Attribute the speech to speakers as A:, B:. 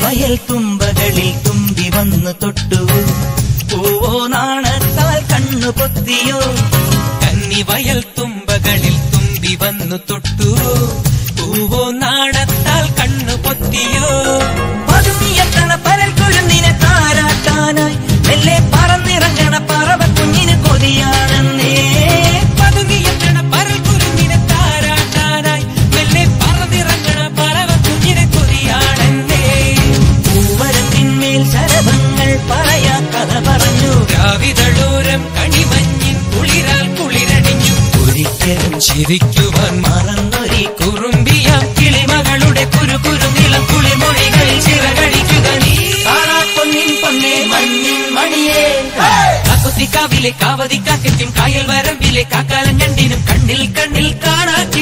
A: വയൽ തുമ്പകളിൽ തുമ്പി വന്നു തൊട്ടു പൂവോ നാണത്താൽ കണ്ണു പൊത്തിയോ
B: കന്നി വയൽ തുമ്പകളിൽ തുമ്പി വന്നു തൊട്ടു പൂവോ നാണത്താൽ കണ്ണു പൊത്തിയോ
A: പതുങ്ങിയെത്തണ പരൽ കുരുന്നിനെ താരാട്ടാനായി മെല്ലെ പറന്നിറങ്ങണ പറവ കുഞ്ഞിന് കൊതിയാണെന്നേ
B: പതുങ്ങിയെത്തണ പരൽ കുരുന്നിനെ താരാട്ടാനായി മെല്ലെ പറന്നിറങ്ങണ പറവ കുഞ്ഞിനെ കൊതിയാണെന്നേ
A: പൂവരത്തിന്മേൽ ശരഭങ്ങൾ പറയാ കഥ പറഞ്ഞു
B: രാവിതളോരം കണിമഞ്ഞിൻ കുളിരാൽ കുളിരണിഞ്ഞു
A: ഒരിക്കലും
B: ചിരിക്കുവാൻ
A: മറന്നൊരി
B: കുറുമ്പിയാം കിളിമകളുടെ കുരു കുരു നിളം കുളിമൊഴികൾ ചിറകടിക്കുക നീ
A: പൊന്നിൻ പൊന്നേ മഞ്ഞിൻ മണിയേ
B: കാക്കൊത്തിക്കാവിലെ കാവതിക്കാറ്റയ്ക്കും കായൽ വരമ്പിലെ കാക്കാലം ഞണ്ടിനും കണ്ണിൽ കണ്ണിൽ കാണാ